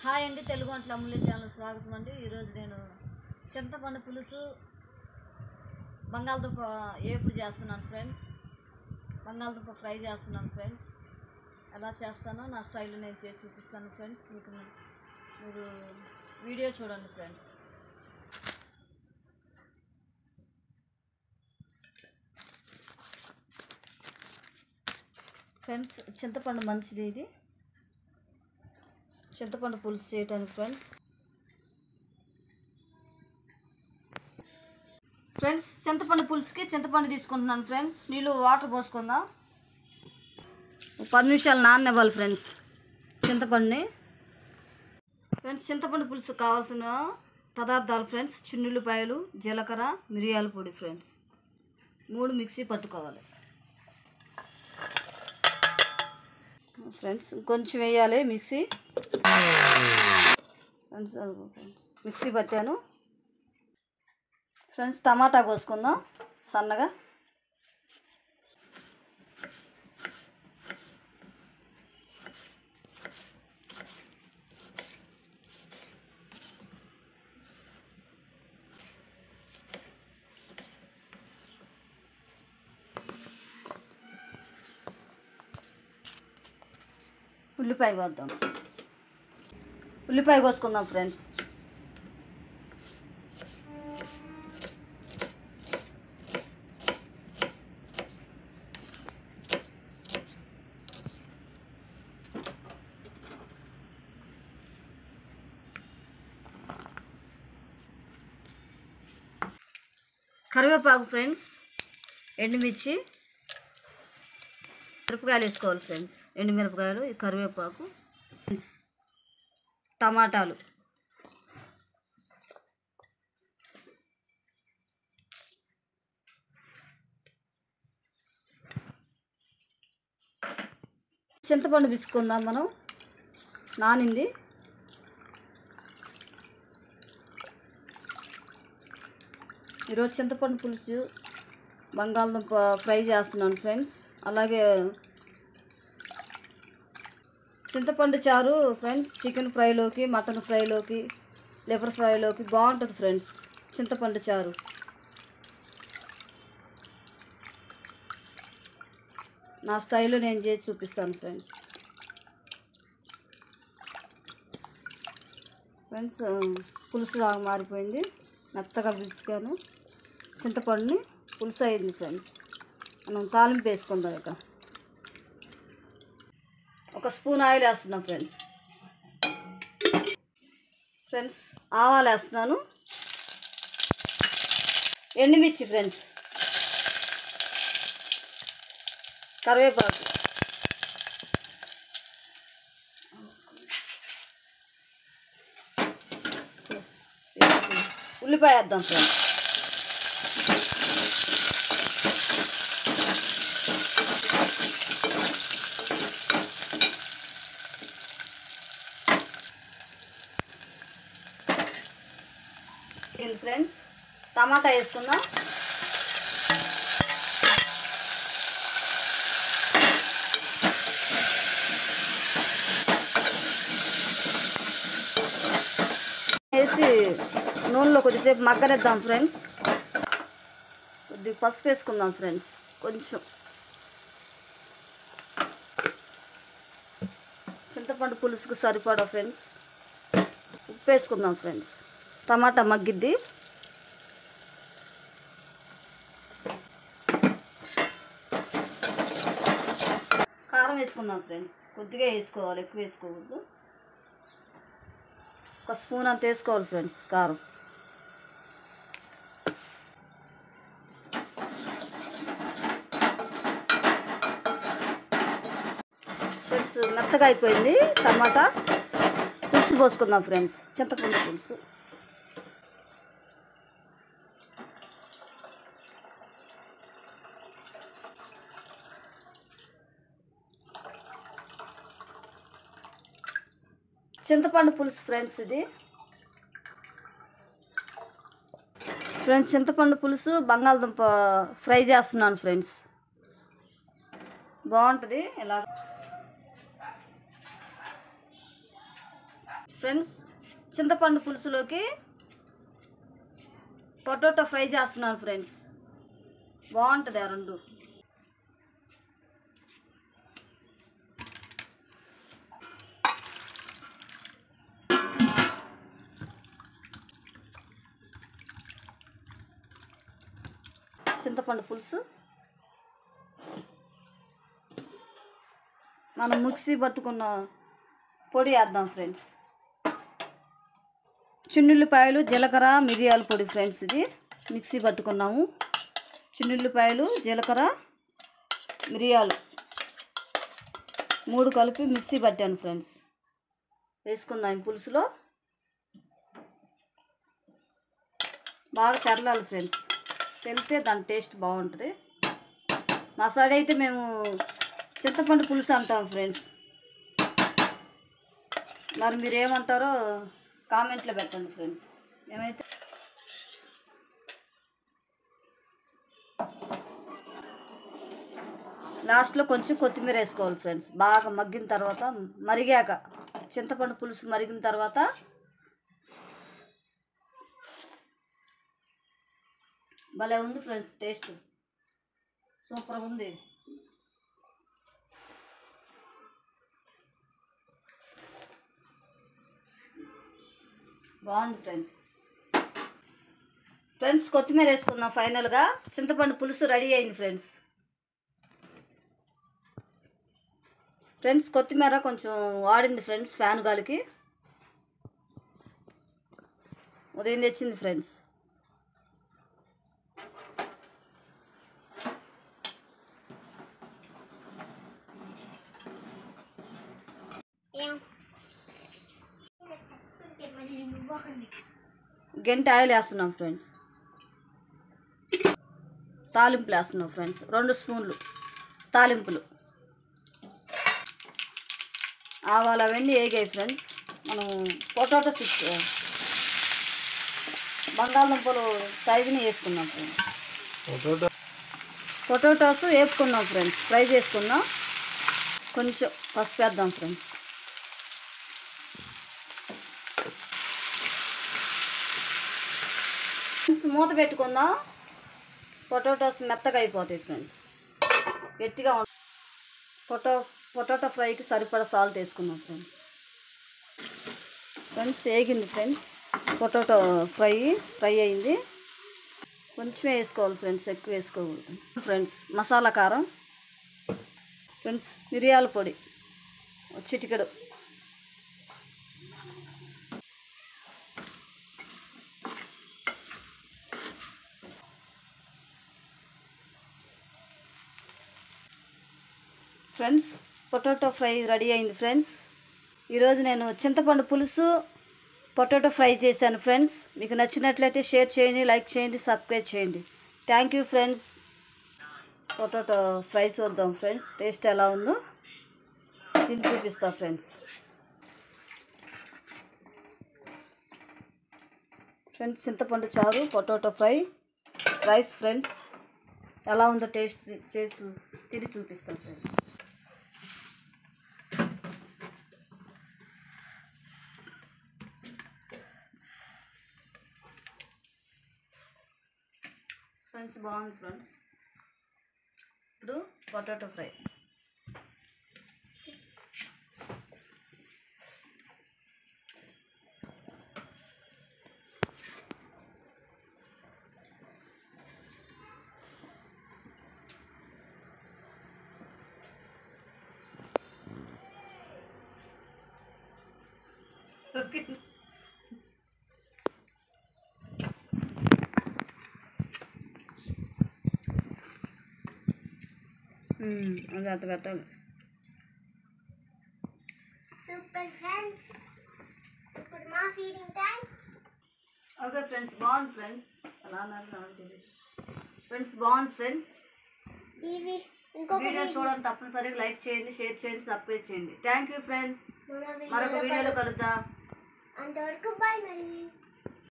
hi అండి తెలుగు వంటల అమూల్య channel స్వాగతం అండి ఈరోజు నేను చింతపండు పులుసు బంగాళదుంప ఏపుడు చేస్తున్నాను ఫ్రెండ్స్ బంగాళదుంప ఫ్రై చేస్తున్నాను ఫ్రెండ్స్ ఎలా చేస్తానో నా స్టైల్లో నేను చేసి చూపిస్తాను ఫ్రెండ్స్ మీకు మీరు వీడియో చూడండి ఫ్రెండ్స్ ఫ్రెండ్స్ చింతపండు మంచిది ఇది చింతపండు పులుసు చేయటానికి ఫ్రెండ్స్ ఫ్రెండ్స్ చింతపండు పులుసుకి చింతపండు తీసుకుంటున్నాను ఫ్రెండ్స్ నీళ్ళు వాటర్ పోసుకుందాం ఒక పది నిమిషాలు నాననివ్వాలి ఫ్రెండ్స్ చింతపండుని ఫ్రెండ్స్ చింతపండు పులుసు కావాల్సిన పదార్థాలు ఫ్రెండ్స్ చిన్నుల్లిపాయలు జీలకర్ర మిరియాల పొడి ఫ్రెండ్స్ మూడు మిక్సీ పట్టుకోవాలి ఫ్రెండ్స్ కొంచెం వేయాలి మిక్సీ ఫ్రెండ్స్ అదిగో ఫ్రెండ్స్ మిక్సీ పట్టాను ఫ్రెండ్స్ టమాటా కోసుకుందాం సన్నగా ఉల్లిపాయ కోద్దాం ఫ్రెండ్స్ ఉల్లిపాయ కోసుకుందాం ఫ్రెండ్స్ కరివేపాకు ఫ్రెండ్స్ ఎండుమిర్చి మిరపకాయలు వేసుకోవాలి ఫ్రెండ్స్ ఎండుమిరపకాయలు ఈ కరివేపాకు ఫ్రెండ్స్ టమాటాలు చింతపండు పిసుకుందాం మనం నానింది ఈరోజు చింతపండు పులుసు బంగాళదుంప ఫ్రై చేస్తున్నాను ఫ్రెండ్స్ అలాగే చింతపండు చారు ఫ్రెండ్స్ చికెన్ ఫ్రైలోకి మటన్ ఫ్రైలోకి లివర్ ఫ్రైలోకి బాగుంటుంది ఫ్రెండ్స్ చింతపండు చారు నా స్టైల్లో నేను చేసి చూపిస్తాను ఫ్రెండ్స్ ఫ్రెండ్స్ పులుసు లాగా మారిపోయింది మెత్తగా పిలుచుకాను చింతపండుని పులుసు అయింది ఫ్రెండ్స్ మనం తాలింపు వేసుకుందాం ఇక ఒక స్పూన్ ఆయిల్ వేస్తున్నాం ఫ్రెండ్స్ ఫ్రెండ్స్ ఆవాలు వేస్తున్నాను ఎండుమిర్చి ఫ్రెండ్స్ కరివేపాకు ఉల్లిపాయ వేద్దాం ఫ్రెండ్స్ ఇది ఫ్రెండ్స్ టమాటా వేసుకుందాం వేసి నూనెలో కొద్దిసేపు మగ్గనిద్దాం ఫ్రెండ్స్ కొద్దిగా పసుపు వేసుకుందాం ఫ్రెండ్స్ కొంచెం చింతపండు పులుసుకు సరిపడా ఫ్రెండ్స్ ఉప్పు వేసుకుందాం ఫ్రెండ్స్ టమాటా మగ్గిద్ది కారం వేసుకుందాం ఫ్రెండ్స్ కొద్దిగా వేసుకోవాలి ఎక్కువ వేసుకోకూడదు ఒక స్పూన్ అంత వేసుకోవాలి ఫ్రెండ్స్ కారం ఫ్రెండ్స్ మెత్తగా అయిపోయింది టమాటా పులుసు పోసుకుందాం ఫ్రెండ్స్ చింతపండు పులుసు చింతపండు పులుసు ఫ్రెండ్స్ ఇది ఫ్రెండ్స్ చింతపండు పులుసు బంగాళదుంప ఫ్రై చేస్తున్నాను ఫ్రెండ్స్ బాగుంటుంది ఇలా ఫ్రెండ్స్ చింతపండు పులుసులోకి పొటాటో ఫ్రై చేస్తున్నాను ఫ్రెండ్స్ బాగుంటుంది ఆ రెండు చింతపండు పులుసు మనం మిక్సీ పట్టుకున్న పొడి వేద్దాం ఫ్రెండ్స్ చిన్నుల్లిపాయలు జీలకర్ర మిరియాల పొడి ఫ్రెండ్స్ ఇది మిక్సీ పట్టుకున్నాము చిన్నుల్లిపాయలు జీలకర్ర మిరియాలు మూడు కలిపి మిక్సీ పట్టాను ఫ్రెండ్స్ వేసుకుందాం ఈ పులుసులో బాగా తెరలాలి ఫ్రెండ్స్ తెలితే దాని టేస్ట్ బాగుంటుంది మా సైడ్ అయితే మేము చింతపండు పులుసు అంటాం ఫ్రెండ్స్ మరి మీరు ఏమంటారో కామెంట్లో పెట్టండి ఫ్రెండ్స్ మేమైతే లాస్ట్లో కొంచెం కొత్తిమీర వేసుకోవాలి ఫ్రెండ్స్ బాగా మగ్గిన తర్వాత మరిగాక చింతపండు పులుసు మరిగిన తర్వాత భలే ఉంది ఫ్రెండ్స్ టేస్ట్ సూపర్గా ఉంది బాగుంది ఫ్రెండ్స్ ఫ్రెండ్స్ కొత్తిమీర వేసుకుందాం ఫైనల్గా చింతపండు పులుసు రెడీ అయింది ఫ్రెండ్స్ ఫ్రెండ్స్ కొత్తిమీర కొంచెం వాడింది ఫ్రెండ్స్ ఫ్యాన్ గాలికి ఉదయం తెచ్చింది ఫ్రెండ్స్ గంట ఆయిల్ వేస్తున్నాం ఫ్రెండ్స్ తాలింపులు వేస్తున్నాం ఫ్రెండ్స్ రెండు స్పూన్లు తాలింపులు ఆవాలు అవన్నీ వేగాయి ఫ్రెండ్స్ మనం పొటాటో చిప్స్ బంగాళదుంపలు సైజుని వేసుకున్నాం ఫ్రెండ్స్ పొటాటో పొటాటోస్ వేపుకున్నాం ఫ్రెండ్స్ ఫ్రై చేసుకుందాం కొంచెం పసుపు వేద్దాం ఫ్రెండ్స్ ఫ్రెండ్స్ మూత పెట్టుకుందాం పొటాటోస్ మెత్తగా అయిపోతాయి ఫ్రెండ్స్ గట్టిగా ఉం పొటో పొటాటో ఫ్రైకి సరిపడా సాల్ట్ వేసుకున్నాం ఫ్రెండ్స్ ఫ్రెండ్స్ వేగింది ఫ్రెండ్స్ పొటాటో ఫ్రై ఫ్రై అయింది కొంచెమే వేసుకోవాలి ఫ్రెండ్స్ ఎక్కువ వేసుకోకూడదు ఫ్రెండ్స్ మసాలా కారం ఫ్రెండ్స్ మిరియాల పొడి ఒక చిటికెడు ఫ్రెండ్స్ పొటాటో ఫ్రై రెడీ అయింది ఫ్రెండ్స్ ఈరోజు నేను చింతపండు పులుసు పొటాటో ఫ్రై చేశాను ఫ్రెండ్స్ మీకు నచ్చినట్లయితే షేర్ చేయండి లైక్ చేయండి సబ్స్క్రైబ్ చేయండి thank you friends potato fry చూద్దాం ఫ్రెండ్స్ టేస్ట్ ఎలా ఉందో తిని చూపిస్తా ఫ్రెండ్స్ ఫ్రెండ్స్ చింతపండు చారు పొటాటో ఫ్రై రైస్ ఫ్రెండ్స్ ఎలా ఉందో టేస్ట్ చేసి తిని చూపిస్తాం ఫ్రెండ్స్ ఫ్రెండ్స్ బాగుంది ఫ్రెండ్స్ ఇప్పుడు పొటాటో ఫ్రై ఓకే అది అట్ట పెట్టాలి సూపర్ ఫ్రెండ్స్ ఇప్పుడు మా ఫీడింగ్ టైం ఓకే ఫ్రెండ్స్ బాగుంది ఫ్రెండ్స్ అలా అన్నారు నాకు తెలియదు ఫ్రెండ్స్ బాగుంది ఫ్రెండ్స్ ఇవి ఇంకొక వీడియో చూడండి తప్పనిసరిగా లైక్ చేయండి షేర్ చేయండి సబ్స్క్రైబ్ చేయండి థ్యాంక్ యూ ఫ్రెండ్స్ మన మరొక వీడియోలో వీడియోలో కలుద్దాం అంతవరకు బాయ్ మరి